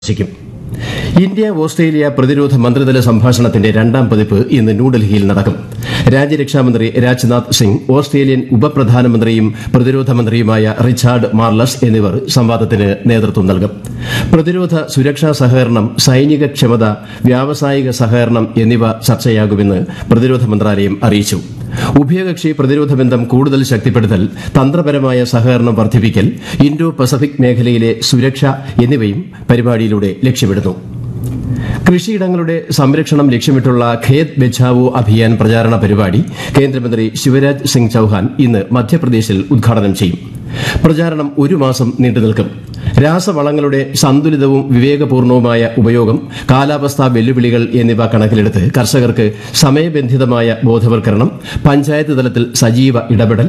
സന്ദർശിക്കും India Australia പ്രതിരോധ മന്ത്രിതല സംഭാഷണത്തിന്റെ രണ്ടാം പതിപ്പ് ഇന്ന് ന്യൂഡൽഹിയിൽ നടക്കും രാജ്യരക്ഷാമന്ത്രി രാജ്നാഥ് സിംഗ് ഓസ്ട്രേലിയൻ ഉപപ്രധാനമന്ത്രിയും പ്രതിരോധ മന്ത്രിയുമായ റിച്ചാർഡ് മാർലസ് എന്നിവർ സംവാദത്തിന് നേതൃത്വം നൽകും പ്രതിരോധ സുരക്ഷാ സഹകരണം സൈനിക ക്ഷമത വ്യാവസായിക സഹകരണം എന്നിവ ചർച്ചയാകുമെന്ന് പ്രതിരോധ മന്ത്രാലയം അറിയിച്ചു ഉഭയകക്ഷി പ്രതിരോധ ബന്ധം കൂടുതൽ ശക്തിപ്പെടുത്തൽ തന്ത്രപരമായ സഹകരണം വർദ്ധിപ്പിക്കൽ ഇൻഡോ പസഫിക് മേഖലയിലെ സുരക്ഷ എന്നിവയും പരിപാടിയിലൂടെ ലക്ഷ്യമിടുന്നു കൃഷിയിടങ്ങളുടെ സംരക്ഷണം ലക്ഷ്യമിട്ടുള്ള ഖേത് ബെച്ചാവോ അഭിയാൻ പ്രചാരണ പരിപാടി കേന്ദ്രമന്ത്രി ശിവരാജ് സിംഗ് ചൌഹാൻ ഇന്ന് മധ്യപ്രദേശിൽ ഉദ്ഘാടനം ചെയ്യും പ്രചാരണം ഒരു മാസം നീണ്ടുനിൽക്കും രാസവളങ്ങളുടെ സന്തുലിതവും വിവേകപൂർണവുമായ ഉപയോഗം കാലാവസ്ഥാ വെല്ലുവിളികൾ എന്നിവ കണക്കിലെടുത്ത് കർഷകർക്ക് സമയബന്ധിതമായ ബോധവൽക്കരണം പഞ്ചായത്ത് തലത്തിൽ സജീവ ഇടപെടൽ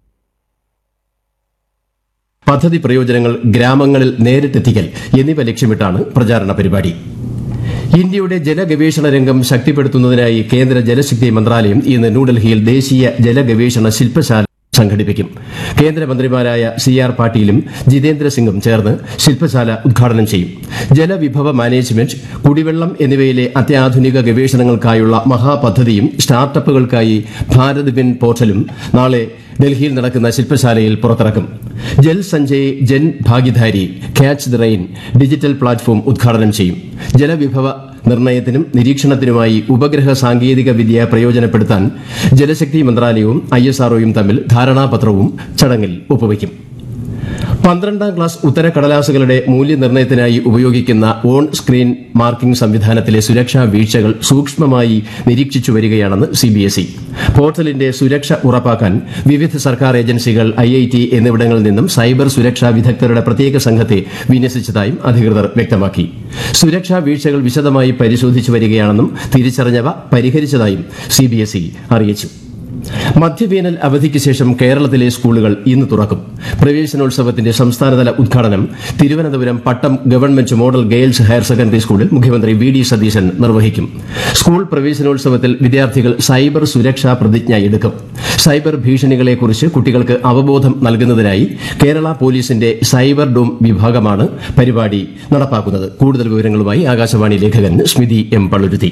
പദ്ധതി പ്രയോജനങ്ങൾ ഗ്രാമങ്ങളിൽ നേരിട്ടെത്തിക്കൽ എന്നിവ ലക്ഷ്യമിട്ടാണ് പ്രചാരണ പരിപാടി ഇന്ത്യയുടെ ജലഗവേഷണ രംഗം ശക്തിപ്പെടുത്തുന്നതിനായി കേന്ദ്ര ജലശക്തി മന്ത്രാലയം ഇന്ന് ന്യൂഡൽഹിയിൽ ദേശീയ ജലഗവേഷണ ശില്പശാല സംഘടിപ്പിക്കും കേന്ദ്രമന്ത്രിമാരായ സി ആർ പാട്ടീലും ജിതേന്ദ്ര സിംഗും ചേർന്ന് ശില്പശാല ഉദ്ഘാടനം ചെയ്യും ജലവിഭവ മാനേജ്മെന്റ് കുടിവെള്ളം എന്നിവയിലെ അത്യാധുനിക ഗവേഷണങ്ങൾക്കായുള്ള മഹാപദ്ധതിയും സ്റ്റാർട്ടപ്പുകൾക്കായി ഭാരത് വിൻ പോർട്ടലും നാളെ ഡൽഹിയിൽ നടക്കുന്ന ശില്പശാലയിൽ പുറത്തിറക്കും Jal Sanchay Jan Bhagidari catch the rain digital platform ഉദ്ഘാടനം ചെയ്യും ജലവിഭവ നിർണയത്തിനും നിരീക്ഷണത്തിനുമായി ഉപഗ്രഹ സാങ്കേതിക വിദ്യ പ്രയോജനപ്പെടുത്താൻ ജലശക്തി മന്ത്രാലയവും ഐ എസ് ആർഒയും തമ്മിൽ ധാരണാപത്രവും ചടങ്ങിൽ ഒപ്പുവയ്ക്കും പന്ത്രണ്ടാം ക്ലാസ് ഉത്തരക്കടലാസുകളുടെ മൂല്യനിർണ്ണയത്തിനായി ഉപയോഗിക്കുന്ന ഓൺ സ്ക്രീൻ മാർക്കിംഗ് സംവിധാനത്തിലെ സുരക്ഷാ വീഴ്ചകൾ സൂക്ഷ്മമായി നിരീക്ഷിച്ചു വരികയാണെന്ന് സിബിഎസ്ഇ പോർട്ടലിന്റെ സുരക്ഷ ഉറപ്പാക്കാൻ വിവിധ സർക്കാർ ഏജൻസികൾ ഐ ഐ ടി എന്നിവിടങ്ങളിൽ നിന്നും സൈബർ സുരക്ഷാ വിദഗ്ധരുടെ പ്രത്യേക സംഘത്തെ വിന്യസിച്ചതായും അധികൃതർ വ്യക്തമാക്കി സുരക്ഷാ വീഴ്ചകൾ വിശദമായി പരിശോധിച്ചു വരികയാണെന്നും തിരിച്ചറിഞ്ഞവ പരിഹരിച്ചതായും സിബിഎസ്ഇ അറിയിച്ചു മധ്യവേനൽ അവധിക്ക് ശേഷം കേരളത്തിലെ സ്കൂളുകൾ ഇന്ന് തുറക്കും പ്രവേശനോത്സവത്തിന്റെ സംസ്ഥാനതല ഉദ്ഘാടനം Thiruvananthapuram Pattom government model girls higher secondary സ്കൂളിൽ മുഖ്യമന്ത്രി വി ഡി സതീശൻ നിർവഹിക്കും സ്കൂൾ പ്രവേശനോത്സവത്തിൽ വിദ്യാർത്ഥികൾ സൈബർ സുരക്ഷാ പ്രതിജ്ഞ എടുക്കും സൈബർ ഭീഷണികളെക്കുറിച്ച് കുട്ടികൾക്ക് അവബോധം നൽകുന്നതിനായി കേരള പോലീസിന്റെ സൈബർ ഡോം വിഭാഗമാണ് പരിപാടി നടപ്പാക്കുന്നത് കൂടുതൽ വിവരങ്ങളുമായി ആകാശവാണി ലേഖകൻ സ്മിതി എം പള്ളുരുത്തി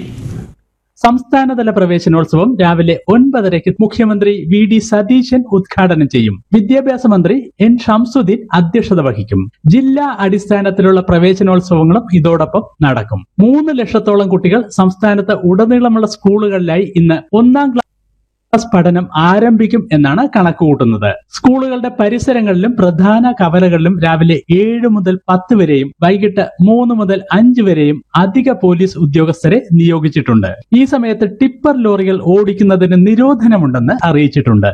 സംസ്ഥാനതല പ്രവേശനോത്സവം രാവിലെ ഒൻപതരയ്ക്ക് മുഖ്യമന്ത്രി വി ഡി സതീശൻ ഉദ്ഘാടനം ചെയ്യും വിദ്യാഭ്യാസ മന്ത്രി എൻ ഷംസുദ്ദീൻ അധ്യക്ഷത വഹിക്കും ജില്ലാ അടിസ്ഥാനത്തിലുള്ള പ്രവേശനോത്സവങ്ങളും ഇതോടൊപ്പം നടക്കും മൂന്ന് ലക്ഷത്തോളം കുട്ടികൾ സംസ്ഥാനത്ത് ഉടനീളമുള്ള സ്കൂളുകളിലായി ഇന്ന് ഒന്നാം ക്ലാസ് പഠനം ആരംഭിക്കും എന്നാണ് കണക്കുകൂട്ടുന്നത് സ്കൂളുകളുടെ പരിസരങ്ങളിലും പ്രധാന കവലകളിലും രാവിലെ ഏഴ് മുതൽ പത്ത് വരെയും വൈകിട്ട് മൂന്ന് മുതൽ അഞ്ച് വരെയും അധിക പോലീസ് ഉദ്യോഗസ്ഥരെ നിയോഗിച്ചിട്ടുണ്ട് ഈ സമയത്ത് ടിപ്പർ ലോറികൾ ഓടിക്കുന്നതിന് നിരോധനമുണ്ടെന്ന് അറിയിച്ചിട്ടുണ്ട്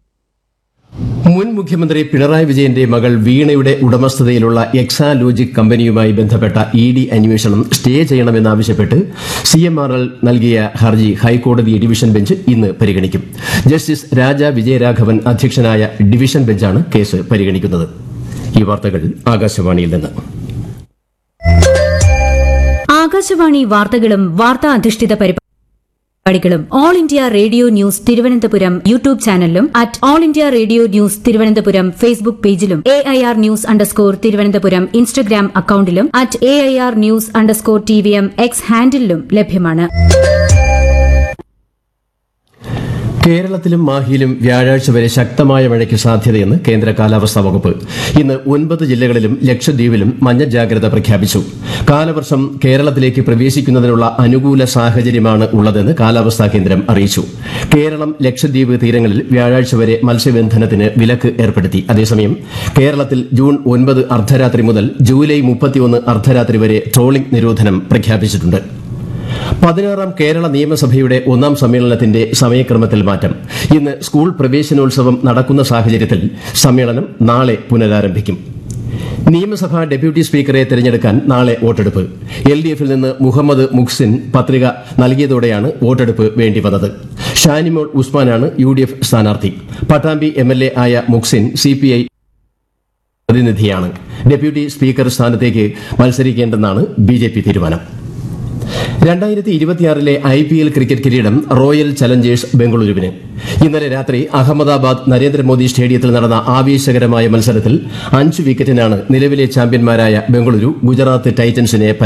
മുൻ മുഖ്യമന്ത്രി പിണറായി വിജയന്റെ മകൾ വീണയുടെ ഉടമസ്ഥതയിലുള്ള എക്സാലോജിക് കമ്പനിയുമായി ബന്ധപ്പെട്ട ഇ ഡി അന്വേഷണം സ്റ്റേ ചെയ്യണമെന്നാവശ്യപ്പെട്ട് സി എം ആർ എൽ നൽകിയ ഹർജി ഹൈക്കോടതി ഡിവിഷൻ ബെഞ്ച് ഇന്ന് പരിഗണിക്കും ജസ്റ്റിസ് രാജ വിജയരാഘവൻ അധ്യക്ഷനായ ഡിവിഷൻ ബെഞ്ചാണ് കേസ് പരിഗണിക്കുന്നത് ഈ വാർത്തകൾ ആകാശവാണിയിൽ നിന്ന് ആകാശവാണി വാർത്തകളും വാർത്താ അധിഷ്ഠിത പരിപാടികളും All India Radio news Thiruvananthapuram YouTube ചാനലിലും at All India Radio news Thiruvananthapuram Facebook പേജിലും A I R news underscore Thiruvananthapuram Instagram അക്കൌണ്ടിലും at A I R news underscore T V M X ഹാൻഡിലും ലഭ്യമാണ് കേരളത്തിലും മാഹിയിലും വ്യാഴാഴ്ച വരെ ശക്തമായ മഴയ്ക്ക് സാധ്യതയെന്ന് കേന്ദ്ര കാലാവസ്ഥാ വകുപ്പ് ഇന്ന് ഒൻപത് ജില്ലകളിലും ലക്ഷദ്വീപിലും മഞ്ഞ ജാഗ്രത പ്രഖ്യാപിച്ചു കാലവർഷം കേരളത്തിലേക്ക് പ്രവേശിക്കുന്നതിനുള്ള അനുകൂല സാഹചര്യമാണ് ഉള്ളതെന്ന് കാലാവസ്ഥാ കേന്ദ്രം അറിയിച്ചു കേരളം ലക്ഷദ്വീപ് തീരങ്ങളിൽ വ്യാഴാഴ്ച വരെ മത്സ്യബന്ധനത്തിന് വിലക്ക് ഏർപ്പെടുത്തി അതേസമയം കേരളത്തിൽ ജൂൺ ഒൻപത് അർദ്ധരാത്രി മുതൽ ജൂലൈ മുപ്പത്തിയൊന്ന് അർദ്ധരാത്രി വരെ ട്രോളിംഗ് നിരോധനം പ്രഖ്യാപിച്ചിട്ടുണ്ട് പതിനാറാം കേരള നിയമസഭയുടെ ഒന്നാം സമ്മേളനത്തിന്റെ സമയക്രമത്തിൽ മാറ്റം ഇന്ന് സ്കൂൾ പ്രവേശനോത്സവം നടക്കുന്ന സാഹചര്യത്തിൽ സമ്മേളനം നാളെ പുനരാരംഭിക്കും നിയമസഭാ ഡെപ്യൂട്ടി സ്പീക്കറെ തെരഞ്ഞെടുക്കാൻ നാളെ വോട്ടെടുപ്പ് എൽ ഡി എഫിൽ നിന്ന് മുഹമ്മദ് മുഹ്സിൻ പത്രിക നൽകിയതോടെയാണ് വോട്ടെടുപ്പ് വേണ്ടിവന്നത് ഷാനിമോൾ ഉസ്മാനാണ് യു ഡി എഫ് സ്ഥാനാർത്ഥി പട്ടാമ്പി എം എൽ എ ആയ മുഹ്സിൻ സി പി ഐ പ്രതിനിധിയാണ് ഡെപ്യൂട്ടി സ്പീക്കർ സ്ഥാനത്തേക്ക് മത്സരിക്കേണ്ടെന്നാണ് ബി ജെ പി തീരുമാനം രണ്ടായിരത്തി ഇരുപത്തിയാറിലെ ഐ പി എൽ ക്രിക്കറ്റ് കിരീടം റോയൽ ചലഞ്ചേഴ്സ് ബംഗളൂരുവിന് ഇന്നലെ രാത്രി അഹമ്മദാബാദ് നരേന്ദ്രമോദി സ്റ്റേഡിയത്തിൽ നടന്ന ആവേശകരമായ മത്സരത്തിൽ അഞ്ച് വിക്കറ്റിനാണ് നിലവിലെ ചാമ്പ്യന്മാരായ ബംഗളൂരു ഗുജറാത്ത് ടൈറ്റൻസിനെ